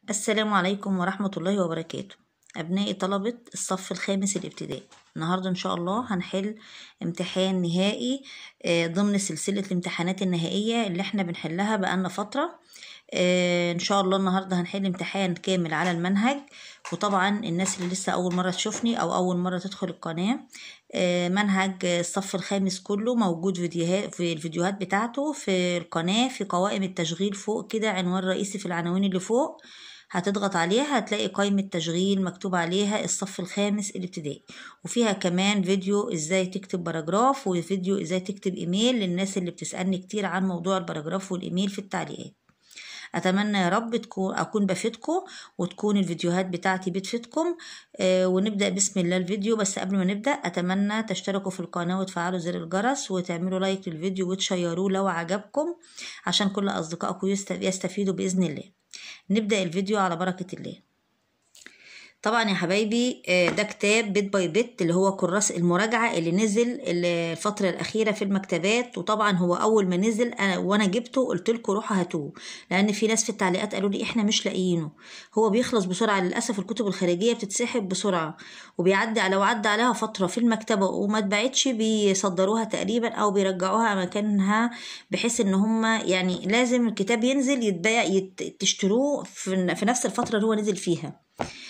السلام عليكم ورحمة الله وبركاته أبنائي طلبة الصف الخامس الابتدائي النهاردة إن شاء الله هنحل امتحان نهائي آه، ضمن سلسلة الامتحانات النهائية اللي احنا بنحلها بقالنا فترة آه، إن شاء الله النهاردة هنحل امتحان كامل على المنهج وطبعا الناس اللي لسه أول مرة تشوفني أو أول مرة تدخل القناة آه، منهج الصف الخامس كله موجود فيديوهات في الفيديوهات بتاعته في القناة في قوائم التشغيل فوق كده عنوان رئيسي في العناوين اللي فوق هتضغط عليها هتلاقي قائمة تشغيل مكتوب عليها الصف الخامس الابتدائي وفيها كمان فيديو ازاي تكتب باراجراف وفيديو ازاي تكتب ايميل للناس اللي بتسألني كتير عن موضوع الباراجراف والايميل في التعليقات اتمنى يا رب تكون اكون بفيدكم وتكون الفيديوهات بتاعتي بتفيدكم آه ونبدا بسم الله الفيديو بس قبل ما نبدا اتمنى تشتركوا في القناه وتفعلوا زر الجرس وتعملوا لايك للفيديو وتشيروه لو عجبكم عشان كل اصدقائكم يستفيدوا باذن الله نبدأ الفيديو على بركة الله طبعا يا حبايبي ده كتاب بيت باي بيت اللي هو كراس المراجعة اللي نزل الفترة الأخيرة في المكتبات وطبعا هو أول ما نزل أنا وأنا جبته قلت لكم روحوا هاتوه لأن في ناس في التعليقات قالوا لي إحنا مش لاقيينه هو بيخلص بسرعة للأسف الكتب الخارجية بتتسحب بسرعة وبيعدي لو عدى عليها فترة في المكتبة وما اتباعتش بيصدروها تقريبا أو بيرجعوها مكانها بحيث إن هما يعني لازم الكتاب ينزل يتباع يت... تشتروه في... في نفس الفترة اللي هو نزل فيها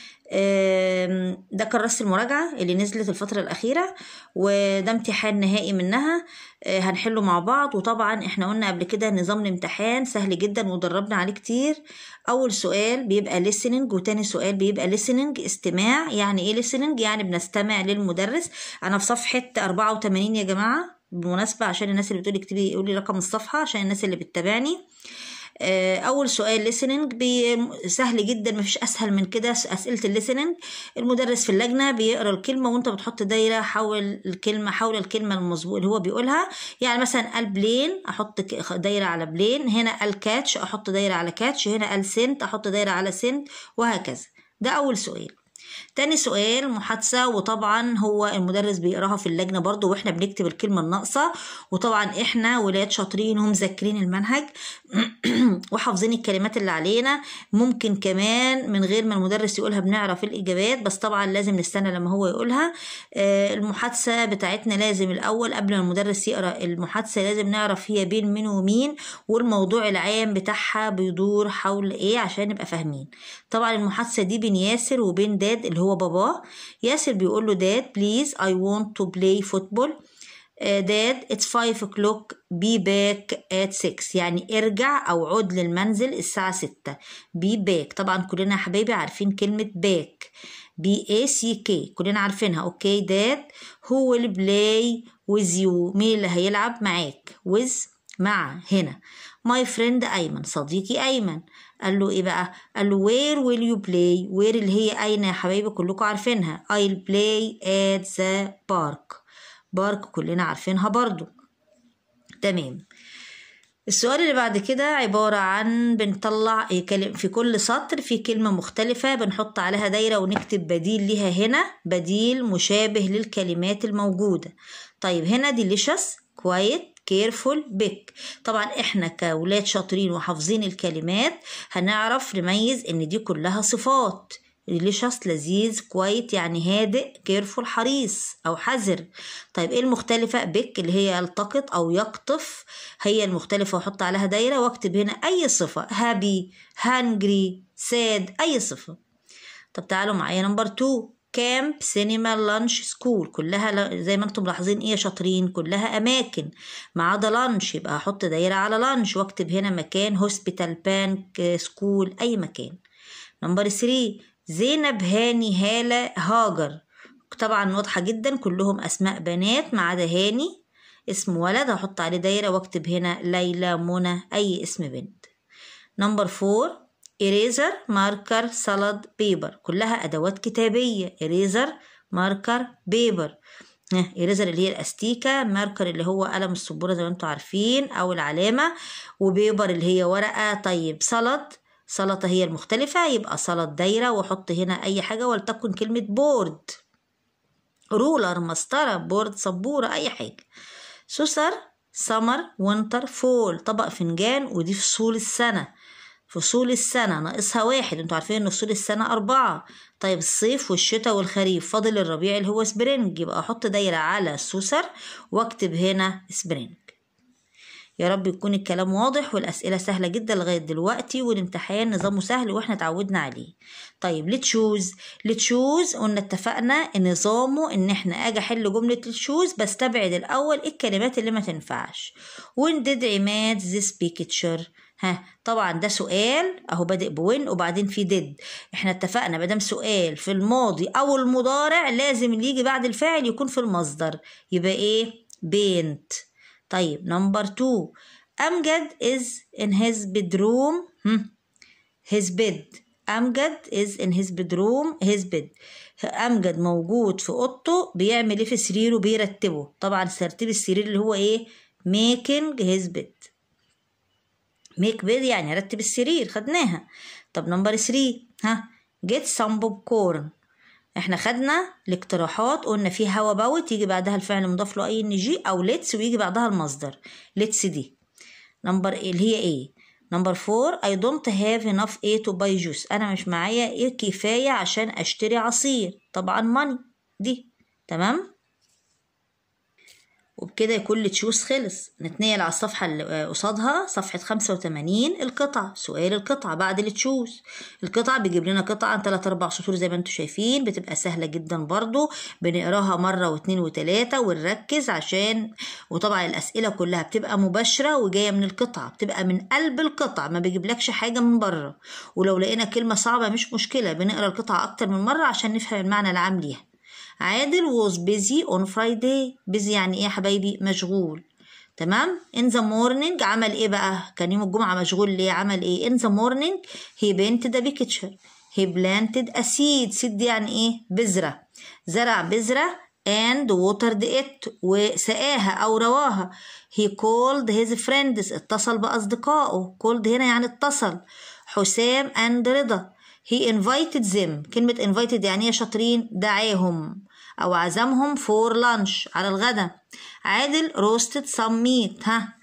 ده كراسة المراجعة اللي نزلت الفترة الأخيرة وده امتحان نهائي منها هنحله مع بعض وطبعا احنا قلنا قبل كده نظام الامتحان سهل جدا ودربنا عليه كتير أول سؤال بيبقى listening وتاني سؤال بيبقى listening استماع يعني ايه listening يعني بنستمع للمدرس أنا في صفحة 84 يا جماعة بالمناسبة عشان الناس اللي بتقولي اكتبي يقولي رقم الصفحة عشان الناس اللي بتتابعني اول سؤال listening سهل جدا مفيش اسهل من كده اسئله الليسننج المدرس في اللجنه بيقرا الكلمه وانت بتحط دايره حول الكلمه حول الكلمه المظبوط اللي هو بيقولها يعني مثلا قال بلين احط دايره على بلين هنا قال كاتش احط دايره على كاتش هنا قال سنت احط دايره على سنت وهكذا ده اول سؤال تاني سؤال محادثة وطبعا هو المدرس بيقراها في اللجنة برضو واحنا بنكتب الكلمة الناقصة وطبعا احنا ولاد شاطرين هم مذاكرين المنهج وحافظين الكلمات اللي علينا ممكن كمان من غير ما المدرس يقولها بنعرف الإجابات بس طبعا لازم نستنى لما هو يقولها المحادثة بتاعتنا لازم الأول قبل ما المدرس يقرأ المحادثة لازم نعرف هي بين مين ومين والموضوع العام بتاعها بيدور حول ايه عشان نبقى فاهمين طبعا المحادثة دي بين ياسر وبين داد اللي هو باباه ياسر بيقول له داد بليز I want to play football داد it's 5 o'clock be back at 6 يعني ارجع او عد للمنزل الساعة 6 be back طبعا كلنا يا حبايبي عارفين كلمة back B A C K كلنا عارفينها اوكي داد who will play with you مين اللي هيلعب معاك with مع هنا my friend أيمن صديقي أيمن قال له ايه بقى قال له where will you play where اللي هي اين يا حبايبي كلكم عارفينها I'll play at the park بارك كلنا عارفينها برضو تمام السؤال اللي بعد كده عبارة عن بنطلع في كل سطر في كلمة مختلفة بنحط عليها دايرة ونكتب بديل ليها هنا بديل مشابه للكلمات الموجودة طيب هنا delicious quiet كيرفول بيك طبعا احنا كولاد شاطرين وحافظين الكلمات هنعرف نميز ان دي كلها صفات delicious لذيذ كويت يعني هادئ كيرفول حريص او حذر طيب ايه المختلفة بيك اللي هي يلتقط او يقطف هي المختلفة واحط عليها دايرة واكتب هنا اي صفة هابي هانجري ساد اي صفة طب تعالوا معايا نمبر 2 كامب سينما لانش سكول كلها زي ما انتم ملاحظين ايه شاطرين كلها اماكن ما عدا لانش يبقى احط دايره على لانش واكتب هنا مكان هوسبيتال بانك سكول اي مكان نمبر 3 زينب هاني هاله هاجر طبعا واضحه جدا كلهم اسماء بنات ما عدا هاني اسم ولد هحط عليه دايره واكتب هنا ليلى منى اي اسم بنت نمبر 4 إريزر ماركر سلد بيبر كلها أدوات كتابية إريزر ماركر بيبر إريزر اللي هي الأستيكة ماركر اللي هو قلم السبورة زي ما انتم عارفين أو العلامة وبيبر اللي هي ورقة طيب سلد سلطة هي المختلفة يبقى سلط دايرة وأحط هنا أي حاجة ولتكن كلمة بورد رولر مسطرة بورد سبورة أي حاجة سوسر سمر وينتر فول طبق فنجان ودي فصول السنة فصول السنة ناقصها واحد انتوا عارفين ان فصول السنة أربعة طيب الصيف والشتاء والخريف فاضل الربيع اللي هو سبرينج يبقى أحط دايرة على السوسر واكتب هنا سبرينج يا رب يكون الكلام واضح والأسئلة سهلة جدا لغاية دلوقتي والامتحان نظامه سهل واحنا اتعودنا عليه طيب لتشوز لتشوز قلنا اتفقنا نظامه ان احنا اجي احل جملة لتشوز بستبعد الاول الكلمات اللي ما تنفعش when did عماد this picture ها طبعا ده سؤال اهو بادئ بوين وبعدين في ديد احنا اتفقنا مادام سؤال في الماضي او المضارع لازم اللي يجي بعد الفاعل يكون في المصدر يبقى ايه بينت طيب نمبر 2 أمجد is in his bedroom hmm. his bed أمجد is in his bedroom his bed أمجد موجود في أوضته بيعمل إيه في سريره بيرتبه طبعا ترتيب السرير اللي هو إيه making his bed make bed يعني رتب السرير خدناها طب نمبر 3 ها get some popcorn احنا خدنا الاقتراحات قلنا في هوا باوت يجي بعدها الفعل مضاف له اي ان جي او ليتس ويجي بعدها المصدر ليتس دي نمبر ايه اللي هي ايه نمبر فور I don't have enough A to buy juice أنا مش معايا إيه كفاية عشان أشتري عصير طبعا money دي تمام وبكده يكون التشوز خلص نتنقل على الصفحة اللي قصادها صفحة خمسة وتمانين القطعة سؤال القطعة بعد التشوز القطعة بيجيب لنا قطعة عن تلات أربع سطور زي ما انتوا شايفين بتبقى سهلة جدا برضو بنقراها مرة واتنين وتلاتة ونركز عشان وطبعا الأسئلة كلها بتبقى مباشرة وجاية من القطعة بتبقى من قلب القطعة ما بيجيبلكش حاجة من بره ولو لقينا كلمة صعبة مش مشكلة بنقرا القطعة أكتر من مرة عشان نفهم المعنى العام ليها عادل was busy on Friday busy يعني ايه يا حبايبي مشغول تمام in the morning عمل ايه بقى كان يوم الجمعة مشغول ليه عمل ايه in the morning he painted a picture he planted a seed seed دي يعني ايه بذرة زرع بذرة and watered it وسقاها أو رواها he called his friends اتصل بأصدقائه called هنا يعني اتصل حسام and رضا he invited them كلمة invited يعني ايه شاطرين دعاهم أو عزمهم for lunch على الغدا عادل roasted some meat ها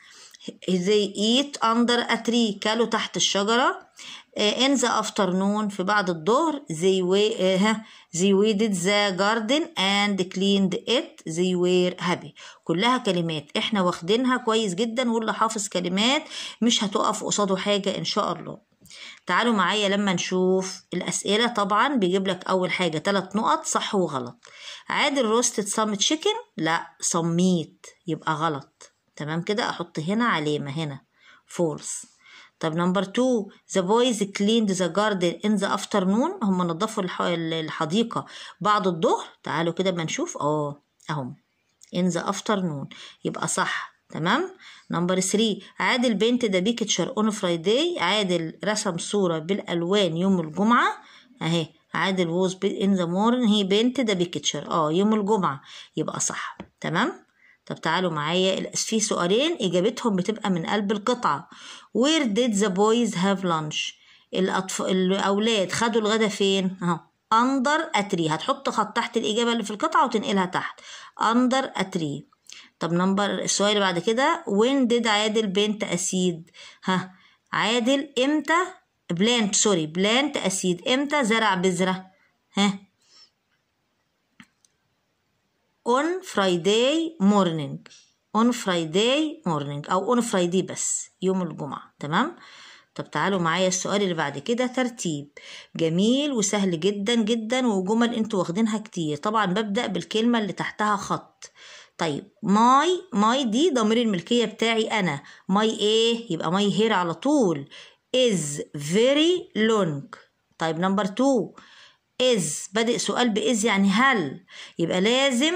they eat under a tree كلوا تحت الشجرة in the afternoon في بعد الظهر they were they weeded the garden and cleaned it they were happy كلها كلمات احنا واخدينها كويس جدا واللي حافظ كلمات مش هتقف قصاده حاجة ان شاء الله تعالوا معايا لما نشوف الأسئلة طبعا بيجيب لك أول حاجة ثلاث نقط صح وغلط عادل روستد صم تشيكن لا صميت يبقى غلط تمام كده أحط هنا علامة هنا فولس طب نمبر 2 the boys cleaned the garden in the afternoon هم نظفوا الحديقة بعد الظهر تعالوا كده بنشوف اه اهم in the afternoon يبقى صح تمام نمبر 3 عادل بنت ده بيكتشر اون فرايداي عادل رسم صورة بالألوان يوم الجمعة اهي عادل ووز ان ذا مورن هي بنت ده بيكتشر اه يوم الجمعة يبقى صح تمام طب تعالوا معايا في سؤالين إجابتهم بتبقى من قلب القطعة Where did the boys have lunch الأطف... الأولاد خدوا الغدا فين اهو under a tree هتحط خط تحت الإجابة اللي في القطعة وتنقلها تحت under a tree طب نمبر السؤال اللي بعد كده when did عادل بنت أسيد ها عادل امتى بلانت سوري بلانت أسيد امتى زرع بذرة ها on Friday morning on Friday morning أو on Friday بس يوم الجمعة تمام طب تعالوا معايا السؤال اللي بعد كده ترتيب جميل وسهل جدا جدا وجمل انتوا واخدينها كتير طبعا ببدأ بالكلمة اللي تحتها خط طيب ماي ماي دي ضمير الملكية بتاعي أنا ماي إيه يبقى ماي هير على طول is very long طيب نمبر 2 is بادئ سؤال بإز يعني هل يبقى لازم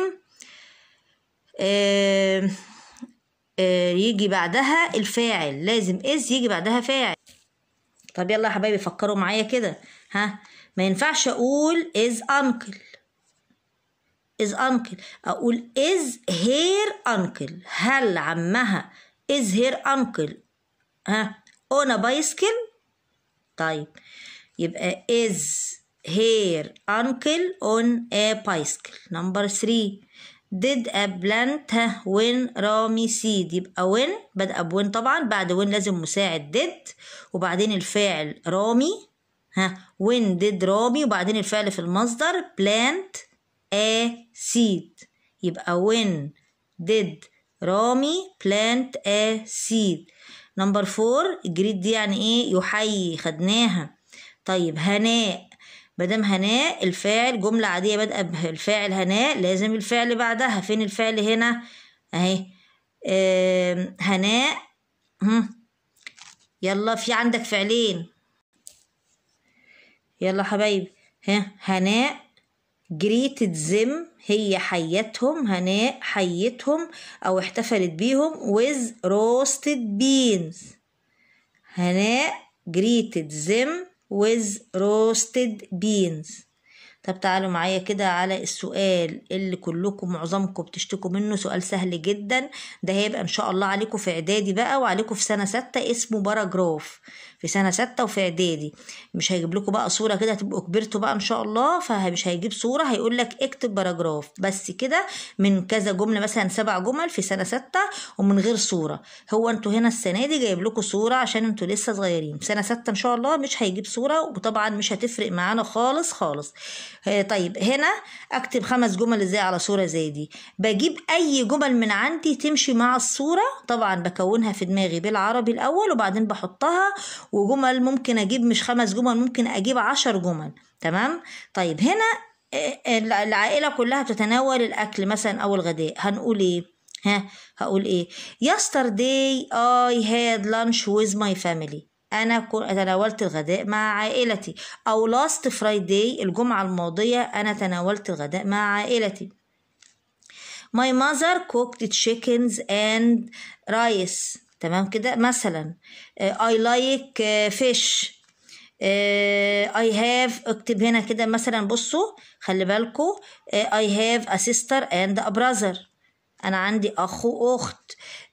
آه آه يجي بعدها الفاعل لازم is يجي بعدها فاعل طب يلا يا حبايبي فكروا معايا كده ها ما ينفعش أقول is uncle is uncle أقول is her uncle هل عمها is her uncle ها on a bicycle طيب يبقى is her uncle on a bicycle number three did a plant ها when رامي seed يبقى when بدأ بوين طبعا بعد when لازم مساعد did وبعدين الفاعل رامي ها when did رامي وبعدين الفعل في المصدر plant a seed يبقى when did رامي plant a seed نمبر فور جريد دي يعني ايه يحيي خدناها طيب هناء مادام هناء الفاعل جملة عادية بادئة بالفاعل هناء لازم الفعل بعدها فين الفعل هنا اهي آم، هناء هم. يلا في عندك فعلين يلا حبايبي ها هناء جريتد زم هي حيتهم هناء حيتهم او احتفلت بيهم with roasted beans هناء greeted them with roasted beans طب تعالوا معايا كده على السؤال اللي كلكم معظمكم بتشتكوا منه سؤال سهل جدا ده هيبقى ان شاء الله عليكم في اعدادي بقى وعليكم في سنة ستة اسمه باراجراف في سنة ستة وفي اعدادي مش هيجيب لكم بقى صورة كده تبقوا كبرتوا بقى ان شاء الله فمش هيجيب صورة هيقول لك اكتب باراجراف بس كده من كذا جملة مثلا سبع جمل في سنة ستة ومن غير صورة هو انتوا هنا السنة دي جايب لكم صورة عشان انتوا لسه صغيرين سنة ستة ان شاء الله مش هيجيب صورة وطبعا مش هتفرق معانا خالص خالص آه، طيب هنا اكتب خمس جمل ازاي على صورة زي دي بجيب اي جمل من عندي تمشي مع الصورة طبعا بكونها في دماغي بالعربي الاول وبعدين بحطها وجمل ممكن اجيب مش خمس جمل ممكن اجيب عشر جمل تمام طيب هنا آه، آه، العائلة كلها بتتناول الاكل مثلا او الغداء هنقول ايه ها هقول ايه yesterday I had lunch with my family أنا كو- تناولت الغداء مع عائلتي أو last Friday الجمعة الماضية أنا تناولت الغداء مع عائلتي My mother cooked chickens and rice تمام كده مثلا آه، I like آه، fish آه، I have اكتب هنا كده مثلا بصوا خلي بالكوا آه، I have a sister and a brother أنا عندي أخ وأخت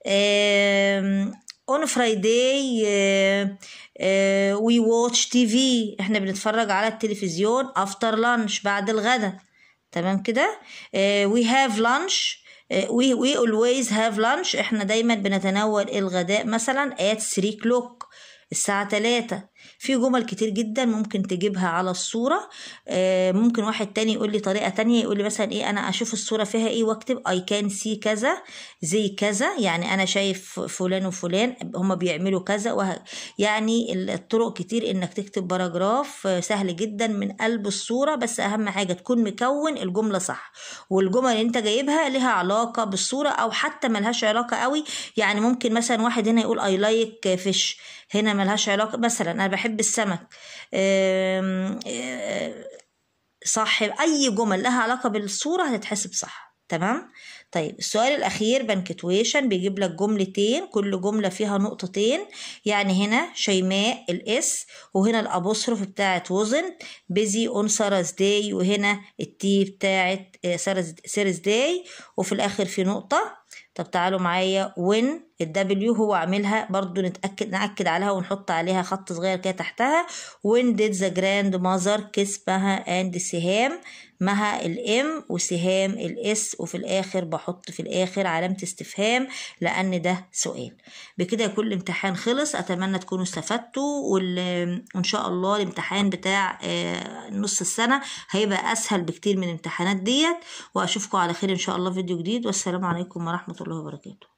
آم، on Friday آه، آه، we watch TV احنا بنتفرج على التلفزيون after lunch بعد الغدا تمام كده آه، we have lunch آه، we, we always have lunch احنا دايما بنتناول الغداء مثلا at 3 o'clock الساعة 3 في جمل كتير جدا ممكن تجيبها على الصورة آه، ممكن واحد تاني يقول لي طريقة تانية يقول لي مثلا ايه انا اشوف الصورة فيها ايه واكتب I can see كذا زي كذا يعني انا شايف فلان وفلان هما بيعملوا كذا وه... يعني الطرق كتير انك تكتب باراجراف آه، سهل جدا من قلب الصورة بس اهم حاجة تكون مكون الجملة صح والجمل اللي انت جايبها لها علاقة بالصورة او حتى ملهاش علاقة قوي يعني ممكن مثلا واحد هنا يقول I like fish هنا ملهاش علاقة مثلا انا بحب السمك آم، آه، صح اي جمل لها علاقه بالصوره هتتحسب صح تمام طيب السؤال الاخير بنكتويشن بيجيب لك جملتين كل جمله فيها نقطتين يعني هنا شيماء الاس وهنا الابوستروف بتاعت وزن بيزي اون سارز داي وهنا التي بتاعت سيرز داي وفي الاخر في نقطه طب تعالوا معايا وين الدبليو هو عاملها برضو نتأكد نأكد عليها ونحط عليها خط صغير كده تحتها when did the grandmother kiss مها and سهام مها الام وسهام الاس وفي الاخر بحط في الاخر علامة استفهام لان ده سؤال بكده يكون الامتحان خلص اتمنى تكونوا استفدتوا وال- وان شاء الله الامتحان بتاع آه، نص السنة هيبقى اسهل بكتير من الامتحانات ديت واشوفكم على خير ان شاء الله في فيديو جديد والسلام عليكم ورحمة الله وبركاته